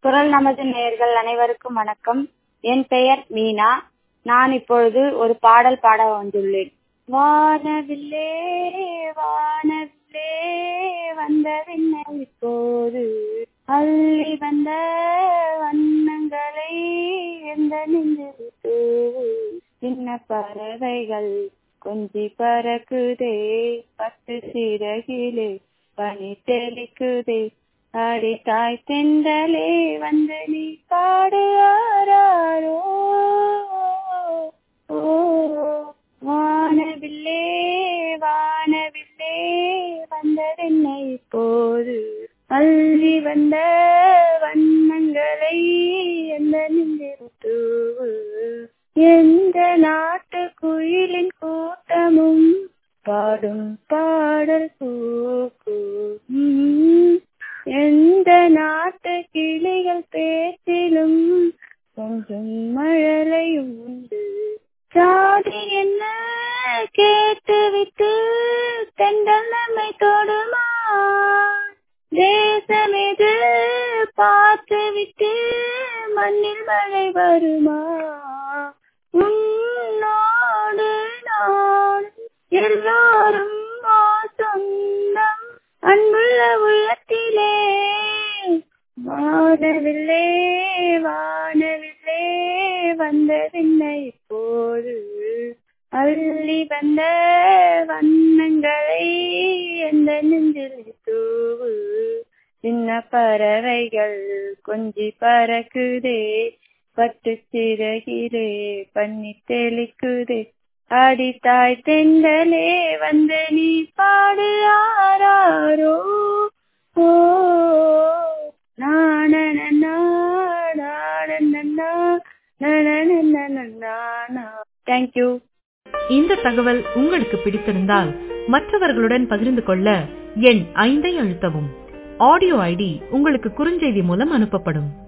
குரல் நமது நேயர்கள் அனைவருக்கும் வணக்கம் என் பெயர் மீனா நான் இப்பொழுது ஒரு பாடல் பாட வந்துள்ளேன் வானவில்லே வானவில்லே வந்ததென்ன இப்போது அள்ளி வந்த வண்ணங்களை எந்த நெஞ்சில் தூவு சின்ன பறவைகள் கொஞ்சி பறக்குதே பட்டு சிறகிலே பனி தெளிக்குதே அடி தாய் தென்றலே வந்து நீ பாடு ஆராரோ ஓ வானவில்லே வானவில்லே வந்ததென்ன இப்போது அள்ளி வந்த வண்ணங்களை எந்த நின்று எந்த நாட்டு குயிலின் கூட்டமும் பாடும் பாடல் பூக்கும் எந்த நாட்டு கிளிகள் பேச்சிலும் கொஞ்சம் மழலையும் உண்டு சாதி என்ன கேட்டுவிட்டு தெண்டல் நம்மை தொடுமா தேசம் எது பார்த்துவிட்டு மண்ணில் மழை வருமா உன்னோடு நான் எல்லாரும் சொந்தம் அன்புள்ள உள்ளத்திலே வானவில்லே வானவில்லே வந்ததில்லை இப்போது அள்ளி வந்த வண்ணங்களை எந்த நெஞ்சில் தூவு சின்ன பறவைகள் கொஞ்சி பறக்குதே பட்டு சிறகிலே பண்ணி தெளிக்குதே அடி தாய் தெண்டலே வந்து நீ பாடு ஆராரோ ஓ தேங்க்யூ இந்த தகவல் உங்களுக்கு பிடித்திருந்தால் மற்றவர்களுடன் பகிர்ந்து கொள்ள எண் ஐந்தை அழுத்தவும் ஆடியோ ஐடி உங்களுக்கு குறுஞ்செய்தி மூலம் அனுப்பப்படும்